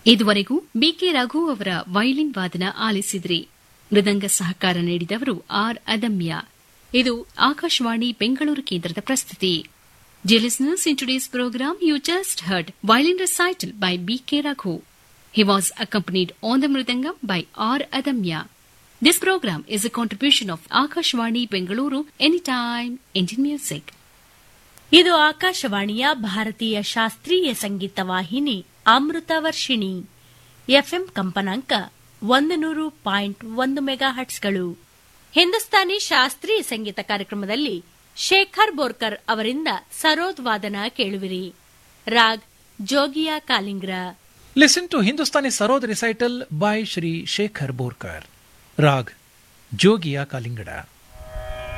ಇದುವರೆಗೂ ಬಿಕೆ ರಘು ಅವರ ವೈಲಿನ್ ವಾದನ ಆಲಿಸಿದ್ರಿ ಮೃದಂಗ ಸಹಕಾರ ನೀಡಿದವರು ಆರ್ ಅದಮ್ಯ ಇದು ಆಕಾಶವಾಣಿ ಬೆಂಗಳೂರು ಕೇಂದ್ರದ ಪ್ರಸ್ತುತಿ Dear listeners, in today's program, you just heard violin recital by B.K. Raghu. He was accompanied on the mridangam by R. Adamya. This program is a contribution of Akashwani Bengaluru Anytime Indian Music. ಇದು ಆಕಾಶವಾಣಿಯ ಭಾರತೀಯ ಶಾಸ್ತ್ರೀಯ ಸಂಗೀತ ವಾಹಿನಿ ಅಮೃತ Varshini FM ಕಂಪನಾಂಕ ಒಂದು ನೂರು point ಒಂದು mega ಹಟ್ಸ್ಗಳು Hindustani ಶಾಸ್ತ್ರೀಯ ಸಂಗೀತ ಕಾರ್ಯಕ್ರಮದಲ್ಲಿ ಶೇಖರ್ ಬೋರ್ಕರ್ ಅವರಿಂದ ಸರೋದ್ ವಾದನ ಕೇಳುವಿರಿ raag ಜೋಗಿಯಾ ಕಾಲಿಂಗ್ರ Listen to Hindustani Sarod recital by Shri Shekhar Borkar. Rag Jogiya Kalingada.